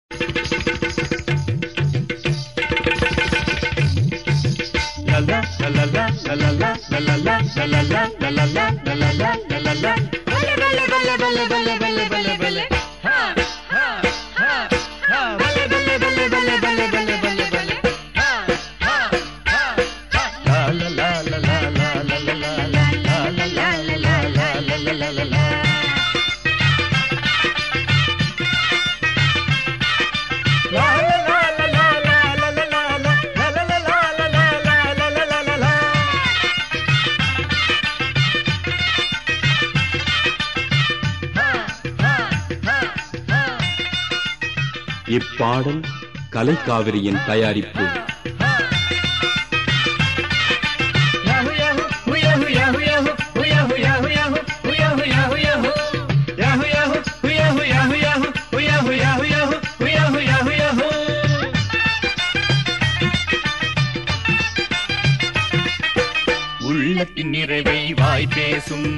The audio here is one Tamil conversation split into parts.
இப்பாடல் கலைக்காவிரியின் தயாரிப்பு உள்ளத்தின் நிறைவை வாய் பேசும்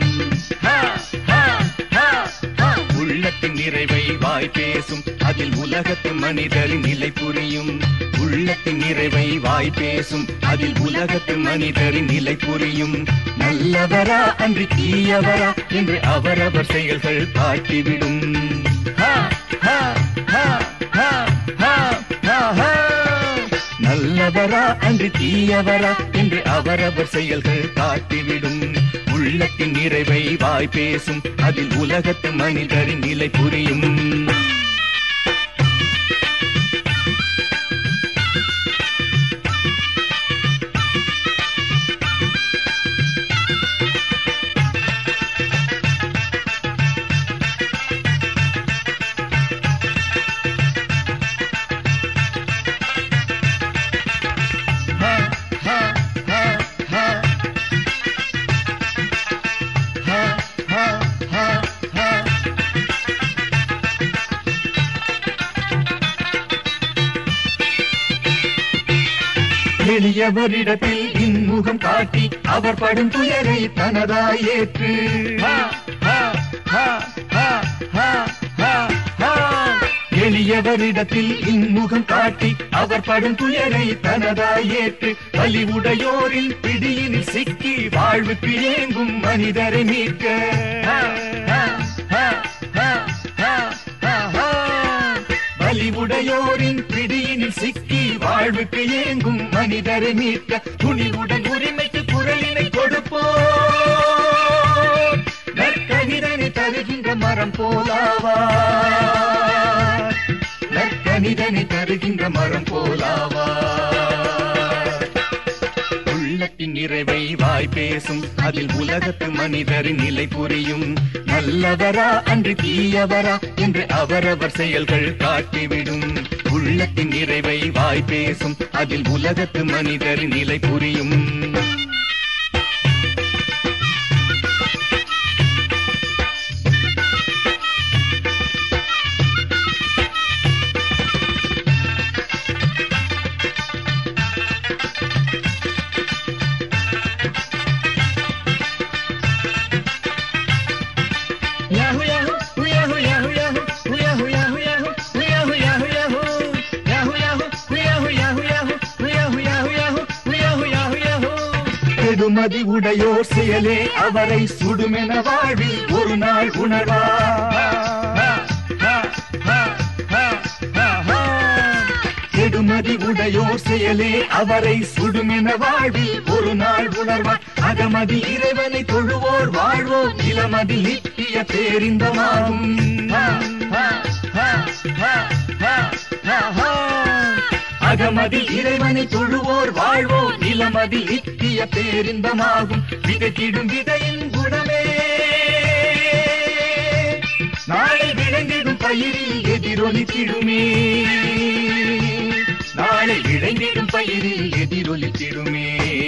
உள்ளத்தின் நிறைவை வாய் பேசும் அதில் உலகத்து மனிதரின் நிலை புரியும் உள்ளத்தின் நிறைவை வாய் பேசும் அதில் உலகத்து மனிதரின் நிலை புரியும் நல்லவரா அன்றி தீயவரா என்று அவரவர் செயல்கள் காட்டிவிடும் ஹா, ஹா, ஹா, ஹா, ஹா, ஹா, ஹா. நல்லவரா அன்று தீயவரா என்று அவரவர் செயல்கள் காட்டிவிடும் உள்ளத்தின் நிறைவை வாய் பேசும் அதில் உலகத்து மனிதரின் நிலை புரியும் ஹா, ஹா, ஹா, ஹா. ஹா, ஹா, ஹா, ஹா. எளியவரிடத்தில் இன்முகம் காட்டி அவர் படும் துயரை தனதாய் ஏற்று ஹா, ஹா, ஹா, ஹா, ஹா, ஹா, ஹா. எளியவரிடத்தில் இன்முகம் காட்டி அவர் படும் துயரை தனதாய் ஏற்று வலிவுடையோரின் பிடியினில் சிக்கி வாழ்வுக்கு ஏங்கும் மனிதரை மீட்க ஹா, ஹா, ஹா, ஹா, ஹா, ஹா, ஹா. வலிவுடையோரின் பிடியினில் சிக்கி வாழ்வுக்கு ஏங்கும் மனிதரை மீட்க துணிவுடன் உரிமைக்கு குரலினை கொடுப்போம் நற்கனிதனை தருகின்ற மரம் போலாவார் நற்கனிதனை தருகின்ற மரம் போலாவார் உள்ளத்தின் நிறைவை வாய் பேசும் அதில் உலகத்து மனிதரின் நிலை புரியும் நல்லவரா அன்று தீயவரா என்று அவரவர் செயல்கள் காட்டிவிடும் உள்ளத்தின் நிறைவை வாய் பேசும் அதில் உலகத்து மனிதரின் நிலை புரியும் Yahoo Yahoo, Yahoo Yahoo Yahoo, Yahoo Yahoo Yahoo, Yahoo Yahoo Yahoo, Yahoo Yahoo, Yahoo Yahoo Yahoo, Yahoo Yahoo Yahoo, Yahoo Yahoo Yahoo. கெடுமதி உடையோர் செயலே அவரை சுடுமென வாழ்வில் ஒரு நாள் உணர்வார் கெடுமதி உடையோர் செயலே அவரை சுடுமென வாழ்வில் ஒரு நாள் உணர்வார் அகமதி இறைவனை தொழுவோர் வாழ்வோர் இளமதி நித்திய பேரிந்தமாகும் ஹா, ஹா, ஹா, ஹா, ஹா, ஹா, ஹா. அகமதி இறைவனை தொழுவோர் வாழ்வோர் இளமதி நித்திய பேரிந்தமாகும் விதைத்திடும் விதையின் குணமே நாளை விளைந்திடும் பயிரில் எதிரொலித்திடுமே நாளை விளைந்திடும் பயிரில் எதிரொலித்திடுமே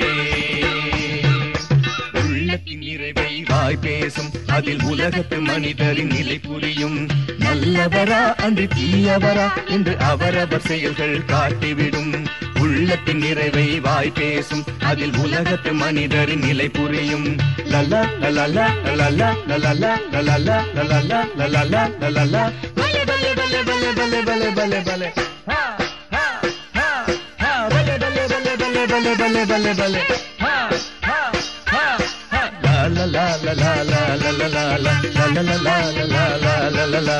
உள்ளத்தின் நிறைவை வாய் பேசும் அதில் உலகத்து மனிதரின் நிலை புரியும் நல்லவரா அன்று தீயவரா என்று அவரவர் செயல்கள் காட்டிவிடும் உள்ளத்தின் நிறைவை வாய் பேசும் அதில் உலகத்து மனிதரின் நிலை புரியும் லலா லலலா லலலா லலலா லலலா லலலா லலலா லலலா பல்ல பல்ல பல்ல பலே பலே பலே பலே பலே ஹா ஹா ஹா ஹா பலே பலே பலே பலே பலே பலே பலே பலே ஹா ஹா ஹா ஹா லா லா லா லா லா லா லா லா லா லா லா லா லா லா லா லா லா லா